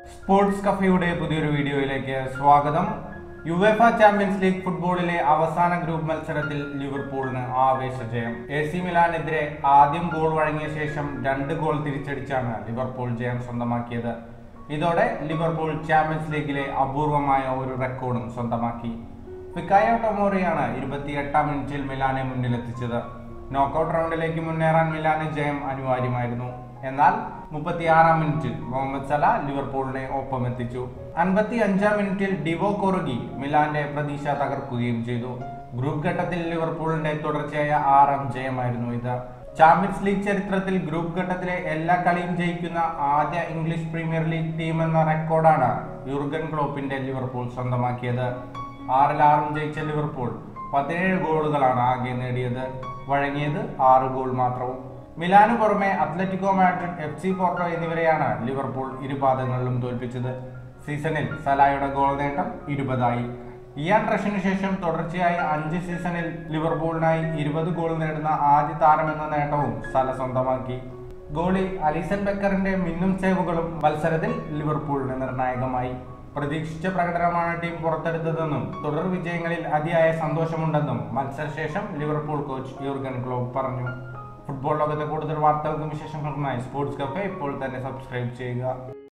sports കഫയുടെ പുതിയൊരു വീഡിയോയിലേക്ക് സ്വാഗതം യുവേഫ ചാമ്പ്യൻസ് ലീഗ് ഫുട്ബോളിലെ അവസാന ഗ്രൂപ്പ് മത്സരത്തിൽ ലിവർപൂളിന് ആവേശ ജയം എ സി മിലാനെതിരെ ആദ്യം ഗോൾ വഴങ്ങിയ ശേഷം രണ്ട് ഗോൾ തിരിച്ചടിച്ചാണ് ലിവർപൂൾ ജയം സ്വന്തമാക്കിയത് ഇതോടെ ലിവർപൂൾ ചാമ്പ്യൻസ് ലീഗിലെ അപൂർവമായ ഒരു റെക്കോർഡും സ്വന്തമാക്കി ഫിക്കായോ ടൊമോറിയാണ് ഇരുപത്തിയെട്ടാം മിനിറ്റിൽ മിലാനെ മുന്നിലെത്തിച്ചത് നോക്കൌട്ട് റൗണ്ടിലേക്ക് മുന്നേറാൻ മിലാന് ജയം അനിവാര്യമായിരുന്നു എന്നാൽ മുപ്പത്തിയാറാം മിനിറ്റിൽ മുഹമ്മദ് സല ലിവർപൂളിനെ ഒപ്പം എത്തിച്ചു അൻപത്തി അഞ്ചാം മിനിറ്റിൽ ഡിവോ കൊറുഗി മിലാന്റെ പ്രതീക്ഷ തകർക്കുകയും ചെയ്തു ഗ്രൂപ്പ് ഘട്ടത്തിൽ ലിവർപൂളിന്റെ തുടർച്ചയായ ആറാം ജയമായിരുന്നു ഇത് ചാമ്പ്യൻസ് ലീഗ് ചരിത്രത്തിൽ ഗ്രൂപ്പ് ഘട്ടത്തിലെ എല്ലാ കളിയും ജയിക്കുന്ന ആദ്യ ഇംഗ്ലീഷ് പ്രീമിയർ ലീഗ് ടീം എന്ന റെക്കോർഡാണ് യൂർഗൻ ക്ലോപ്പിന്റെ ലിവർപൂൾ സ്വന്തമാക്കിയത് ആറിൽ ആറും ജയിച്ച ലിവർപൂൾ പതിനേഴ് ഗോളുകളാണ് ആകെ നേടിയത് വഴങ്ങിയത് ആറ് ഗോൾ മാത്രവും മിലാനു പുറമെ അത്ലറ്റിക്കോ മാഡ്രിഡ് എഫ് സി പോർട്ടോ എന്നിവരെയാണ് ലിവർപൂൾ ഇരുപാദങ്ങളിലും തോൽപ്പിച്ചത് സീസണിൽ സലായുടെ ഗോൾ നേട്ടം ഇരുപതായി ഇയാൻ റഷിന് ശേഷം തുടർച്ചയായ അഞ്ച് സീസണിൽ ലിവർപൂളിനായി ഇരുപത് ഗോൾ നേടുന്ന ആദ്യ താരമെന്ന നേട്ടവും സല സ്വന്തമാക്കി ഗോളി അലീസൺ ബെക്കറിന്റെ മിന്നും സേവുകളും മത്സരത്തിൽ ലിവർപൂളിന് നിർണായകമായി പ്രതീക്ഷിച്ച പ്രകടനമാണ് ടീം പുറത്തെടുത്തതെന്നും തുടർ വിജയങ്ങളിൽ അതിയായ സന്തോഷമുണ്ടെന്നും മത്സരശേഷം ലിവർപൂൾ കോച്ച് യൂർഗൻ ക്ലോപ്പ് പറഞ്ഞു ഫുട്ബോൾ ലോകത്തെ കൂടുതൽ വാർത്തകൾക്കും വിശേഷങ്ങൾക്കുമായി സ്പോർട്സ് കഫേ ഇപ്പോൾ തന്നെ സബ്സ്ക്രൈബ് ചെയ്യുക